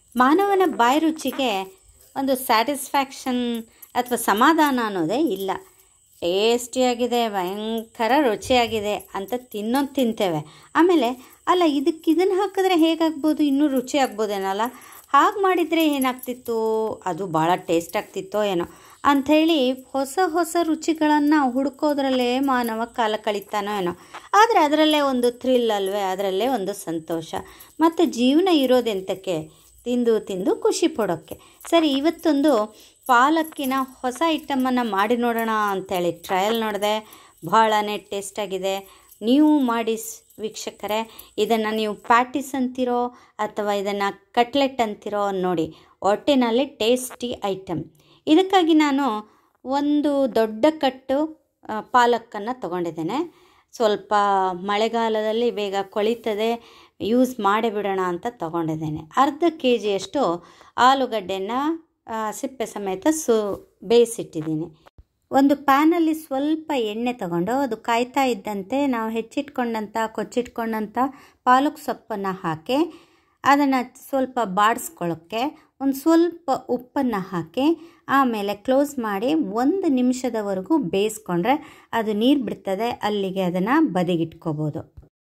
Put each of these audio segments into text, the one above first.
ಮಾನವನ ಬಾಯಿ ರುಚಿಗೆ ಒಂದು ಸ್ಯಾಟಿಸ್ಫ್ಯಾಕ್ಷನ್ ಅಥವಾ ಸಮಾಧಾನ ಅನ್ನೋದೇ ಇಲ್ಲ ಟೇಸ್ಟಿಯಾಗಿದೆ ಭಯಂಕರ ರುಚಿಯಾಗಿದೆ ಅಂತ ತಿನ್ನೋದು ತಿಂತೇವೆ ಆಮೇಲೆ ಅಲ್ಲ ಇದಕ್ಕೆ ಇದನ್ನು ಹಾಕಿದ್ರೆ ಹೇಗಾಗ್ಬೋದು ಇನ್ನೂ ರುಚಿ ಆಗ್ಬೋದೇನಲ್ಲ ಹಾಗೆ ಮಾಡಿದರೆ ಏನಾಗ್ತಿತ್ತು ಅದು ಭಾಳ ಟೇಸ್ಟ್ ಆಗ್ತಿತ್ತೋ ಏನೋ ಅಂಥೇಳಿ ಹೊಸ ಹೊಸ ರುಚಿಗಳನ್ನು ಹುಡುಕೋದ್ರಲ್ಲೇ ಮಾನವ ಕಾಲ ಕಳೀತಾನೋ ಏನೋ ಆದರೆ ಅದರಲ್ಲೇ ಒಂದು ಥ್ರಿಲ್ ಅಲ್ವೇ ಅದರಲ್ಲೇ ಒಂದು ಸಂತೋಷ ಮತ್ತು ಜೀವನ ಇರೋದೆಂತಕ್ಕೆ ತಿಂದು ತಿಂದು ಖುಷಿ ಪಡೋಕ್ಕೆ ಸರಿ ಇವತ್ತೊಂದು ಪಾಲಕ್ಕಿನ ಹೊಸ ಐಟಮನ್ನು ಮಾಡಿ ನೋಡೋಣ ಅಂತೇಳಿ ಟ್ರಯಲ್ ನೋಡಿದೆ ಭಾಳನೇ ಟೇಸ್ಟಾಗಿದೆ ನೀವು ಮಾಡಿ ಸ್- ವೀಕ್ಷಕರೇ ಇದನ್ನು ನೀವು ಪ್ಯಾಟಿಸ್ ಅಂತೀರೋ ಅಥವಾ ಇದನ್ನು ಕಟ್ಲೆಟ್ ಅಂತೀರೋ ನೋಡಿ ಒಟ್ಟಿನಲ್ಲಿ ಟೇಸ್ಟಿ ಐಟಮ್ ಇದಕ್ಕಾಗಿ ನಾನು ಒಂದು ದೊಡ್ಡ ಕಟ್ಟು ಆ, ಪಾಲಕ್ಕನ್ನು ತಗೊಂಡಿದ್ದೇನೆ ಸ್ವಲ್ಪ ಮಳೆಗಾಲದಲ್ಲಿ ಬೇಗ ಕೊಳಿತದೆ ಯೂಸ್ ಮಾಡಿಬಿಡೋಣ ಅಂತ ತಗೊಂಡಿದ್ದೇನೆ ಅರ್ಧ ಕೆ ಜಿಯಷ್ಟು ಆಲೂಗಡ್ಡೆನ ಆ, ಸಿಪ್ಪೆ ಸಮೇತ ಸು ಬೇಯಿಸಿಟ್ಟಿದ್ದೀನಿ ಒಂದು ಪ್ಯಾನಲ್ಲಿ ಸ್ವಲ್ಪ ಎಣ್ಣೆ ತಗೊಂಡು ಅದು ಕಾಯ್ತಾ ಇದ್ದಂತೆ ನಾವು ಹೆಚ್ಚಿಟ್ಕೊಂಡಂಥ ಕೊಚ್ಚಿಟ್ಕೊಂಡಂಥ ಪಾಲಕ್ ಸೊಪ್ಪನ್ನು ಹಾಕಿ ಅದನ್ನು ಸ್ವಲ್ಪ ಬಾಡಿಸ್ಕೊಳ್ಳೋಕ್ಕೆ ಒಂದು ಸ್ವಲ್ಪ ಉಪ್ಪನ್ನು ಹಾಕಿ ಆಮೇಲೆ ಕ್ಲೋಸ್ ಮಾಡಿ ಒಂದು ನಿಮಿಷದವರೆಗೂ ಬೇಯಿಸ್ಕೊಂಡ್ರೆ ಅದು ನೀರು ಬಿಡ್ತದೆ ಅಲ್ಲಿಗೆ ಅದನ್ನು ಬದಿಗಿಟ್ಕೋಬೋದು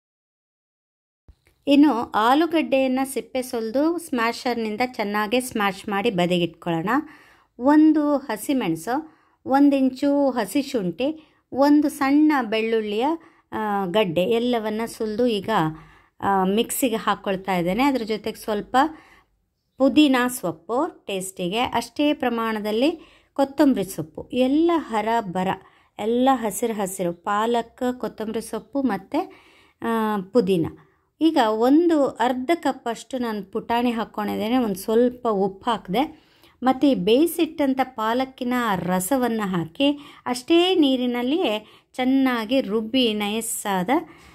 ಇನ್ನು ಆಲೂಗಡ್ಡೆಯನ್ನು ಸಿಪ್ಪೆ ಸುಲಿದು ಸ್ಮ್ಯಾಶರ್ನಿಂದ ಚೆನ್ನಾಗಿ ಸ್ಮ್ಯಾಶ್ ಮಾಡಿ ಬದಿಗಿಟ್ಕೊಳ್ಳೋಣ ಒಂದು ಹಸಿಮೆಣಸು ಒಂದು ಇಂಚು ಹಸಿ ಶುಂಠಿ ಒಂದು ಸಣ್ಣ ಬೆಳ್ಳುಳ್ಳಿಯ ಆ, ಗಡ್ಡೆ ಎಲ್ಲವನ್ನು ಸುಲಿದು ಈಗ ಆ, ಮಿಕ್ಸಿಗೆ ಹಾಕ್ಕೊಳ್ತಾ ಇದ್ದೇನೆ ಅದ್ರ ಜೊತೆಗೆ ಸ್ವಲ್ಪ ಪುದೀನ ಸೊಪ್ಪು ಟೇಸ್ಟಿಗೆ ಅಷ್ಟೇ ಪ್ರಮಾಣದಲ್ಲಿ ಕೊತ್ತಂಬರಿ ಸೊಪ್ಪು ಎಲ್ಲ ಹರ ಬರ ಎಲ್ಲ ಹಸಿರು ಹಸಿರು ಪಾಲಕ್ ಕೊತ್ತಂಬರಿ ಸೊಪ್ಪು ಮತ್ತು ಪುದೀನ ಈಗ ಒಂದು ಅರ್ಧ ಕಪ್ಪಷ್ಟು ನಾನು ಪುಟಾಣಿ ಹಾಕ್ಕೊಂಡಿದ್ದೇನೆ ಒಂದು ಸ್ವಲ್ಪ ಉಪ್ಪು ಹಾಕಿದೆ ಮತ್ತು ಈ ಬೇಯಿಸಿಟ್ಟಂಥ ಪಾಲಕ್ಕಿನ ರಸವನ್ನು ಹಾಕಿ ಅಷ್ಟೇ ನೀರಿನಲ್ಲಿಯೇ ಚೆನ್ನಾಗಿ ರುಬ್ಬಿ ನಯಸ್ಸಾದ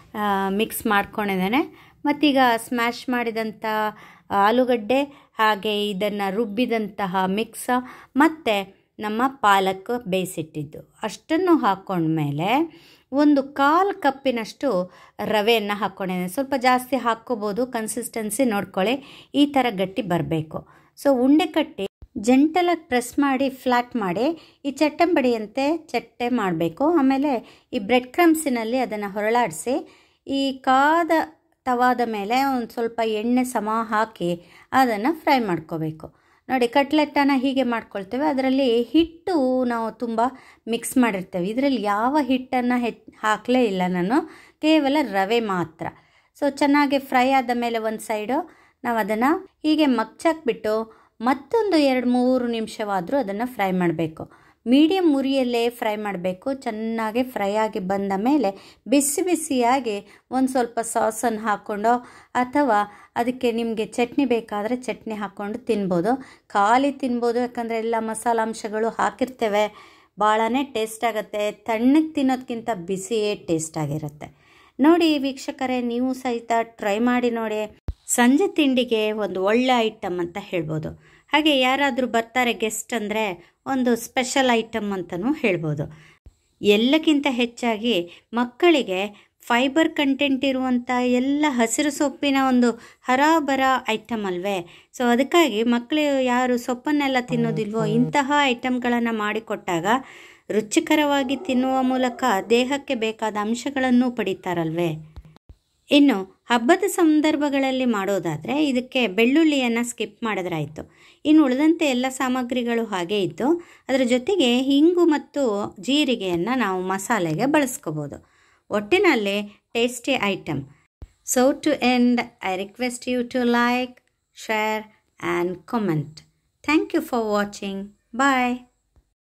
ಮಿಕ್ಸ್ ಮಾಡ್ಕೊಂಡಿದ್ದೇನೆ ಮತ್ತೀಗ ಸ್ಮ್ಯಾಶ್ ಮಾಡಿದಂಥ ಆಲೂಗಡ್ಡೆ ಹಾಗೆ ಇದನ್ನು ರುಬ್ಬಿದಂತಹ ಮಿಕ್ಸ ಮತ್ತು ನಮ್ಮ ಪಾಲಕ್ ಬೇಯಿಸಿಟ್ಟಿದ್ದು ಅಷ್ಟನ್ನು ಹಾಕ್ಕೊಂಡ್ಮೇಲೆ ಒಂದು ಕಾಲು ಕಪ್ಪಿನಷ್ಟು ರವೆಯನ್ನು ಹಾಕ್ಕೊಂಡಿದ್ದೇನೆ ಸ್ವಲ್ಪ ಜಾಸ್ತಿ ಹಾಕ್ಕೋಬೋದು ಕನ್ಸಿಸ್ಟೆನ್ಸಿ ನೋಡ್ಕೊಳ್ಳಿ ಈ ಥರ ಗಟ್ಟಿ ಬರಬೇಕು ಸೊ ಉಂಡೆ ಕಟ್ಟಿ ಜಂಟಲಾಗಿ ಪ್ರೆಸ್ ಮಾಡಿ ಫ್ಲ್ಯಾಟ್ ಮಾಡಿ ಈ ಚಟ್ಟಂಬಡಿಯಂತೆ ಚಟ್ಟೆ ಮಾಡಬೇಕು ಆಮೇಲೆ ಈ ಬ್ರೆಡ್ ಕ್ರಮ್ಸಿನಲ್ಲಿ ಅದನ್ನು ಹೊರಳಾಡಿಸಿ ಈ ಕಾದ ತವಾದ ಮೇಲೆ ಒಂದು ಸ್ವಲ್ಪ ಎಣ್ಣೆ ಸಮ ಹಾಕಿ ಅದನ್ನು ಫ್ರೈ ಮಾಡ್ಕೋಬೇಕು ನೋಡಿ ಕಟ್ಲೆಟ್ಟನ್ನು ಹೀಗೆ ಮಾಡ್ಕೊಳ್ತೇವೆ ಅದರಲ್ಲಿ ಹಿಟ್ಟು ನಾವು ತುಂಬ ಮಿಕ್ಸ್ ಮಾಡಿರ್ತೇವೆ ಇದರಲ್ಲಿ ಯಾವ ಹಿಟ್ಟನ್ನು ಹೆಚ್ ಹಾಕಲೇ ಇಲ್ಲ ನಾನು ಕೇವಲ ರವೆ ಮಾತ್ರ ಸೊ ಚೆನ್ನಾಗಿ ಫ್ರೈ ಆದ ಮೇಲೆ ಒಂದು ಸೈಡು ನಾವು ಅದನ್ನು ಹೀಗೆ ಮಗ್ಚಾಕ್ಬಿಟ್ಟು ಮತ್ತೊಂದು ಎರಡು ಮೂರು ನಿಮಿಷವಾದರೂ ಅದನ್ನು ಫ್ರೈ ಮಾಡಬೇಕು ಮೀಡಿಯಮ್ ಉರಿಯಲ್ಲೇ ಫ್ರೈ ಮಾಡಬೇಕು ಚೆನ್ನಾಗಿ ಫ್ರೈ ಆಗಿ ಬಂದ ಮೇಲೆ ಬಿಸಿ ಬಿಸಿಯಾಗಿ ಒಂದು ಸ್ವಲ್ಪ ಸಾಸನ್ನು ಹಾಕ್ಕೊಂಡು ಅಥವಾ ಅದಕ್ಕೆ ನಿಮಗೆ ಚಟ್ನಿ ಬೇಕಾದರೆ ಚಟ್ನಿ ಹಾಕ್ಕೊಂಡು ತಿನ್ಬೋದು ಖಾಲಿ ತಿನ್ಬೋದು ಯಾಕಂದರೆ ಎಲ್ಲ ಮಸಾಲಾಂಶಗಳು ಹಾಕಿರ್ತೇವೆ ಭಾಳನೇ ಟೇಸ್ಟ್ ಆಗುತ್ತೆ ತಣ್ಣಗೆ ತಿನ್ನೋದಕ್ಕಿಂತ ಬಿಸಿಯೇ ಟೇಸ್ಟ್ ಆಗಿರುತ್ತೆ ನೋಡಿ ವೀಕ್ಷಕರೇ ನೀವು ಸಹಿತ ಟ್ರೈ ಮಾಡಿ ನೋಡಿ ಸಂಜೆ ತಿಂಡಿಗೆ ಒಂದು ಒಳ್ಳೆ ಐಟಮ್ ಅಂತ ಹೇಳ್ಬೋದು ಹಾಗೆ ಯಾರಾದರೂ ಬರ್ತಾರೆ ಗೆಸ್ಟ್ ಅಂದರೆ ಒಂದು ಸ್ಪೆಷಲ್ ಐಟಮ್ ಅಂತಲೂ ಹೇಳ್ಬೋದು ಎಲ್ಲಕ್ಕಿಂತ ಹೆಚ್ಚಾಗಿ ಮಕ್ಕಳಿಗೆ ಫೈಬರ್ ಕಂಟೆಂಟ್ ಇರುವಂಥ ಎಲ್ಲ ಹಸಿರು ಸೊಪ್ಪಿನ ಒಂದು ಹರಾಬರ ಐಟಮ್ ಅಲ್ವೇ ಸೊ ಅದಕ್ಕಾಗಿ ಮಕ್ಕಳು ಯಾರು ಸೊಪ್ಪನ್ನೆಲ್ಲ ತಿನ್ನೋದಿಲ್ವೋ ಇಂತಹ ಐಟಮ್ಗಳನ್ನು ಮಾಡಿಕೊಟ್ಟಾಗ ರುಚಿಕರವಾಗಿ ತಿನ್ನುವ ಮೂಲಕ ದೇಹಕ್ಕೆ ಬೇಕಾದ ಅಂಶಗಳನ್ನು ಪಡಿತಾರಲ್ವೇ ಇನ್ನು ಹಬ್ಬದ ಸಂದರ್ಭಗಳಲ್ಲಿ ಮಾಡೋದಾದರೆ ಇದಕ್ಕೆ ಬೆಳ್ಳುಳ್ಳಿಯನ್ನು ಸ್ಕಿಪ್ ಮಾಡಿದ್ರಾಯಿತು ಇನ್ನು ಉಳಿದಂತೆ ಎಲ್ಲ ಸಾಮಗ್ರಿಗಳು ಹಾಗೇ ಇದ್ದು ಅದರ ಜೊತೆಗೆ ಹಿಂಗು ಮತ್ತು ಜೀರಿಗೆಯನ್ನು ನಾವು ಮಸಾಲೆಗೆ ಬಳಸ್ಕೋಬೋದು ಒಟ್ಟಿನಲ್ಲಿ tasty item so to end I request you to like share and comment thank you for watching bye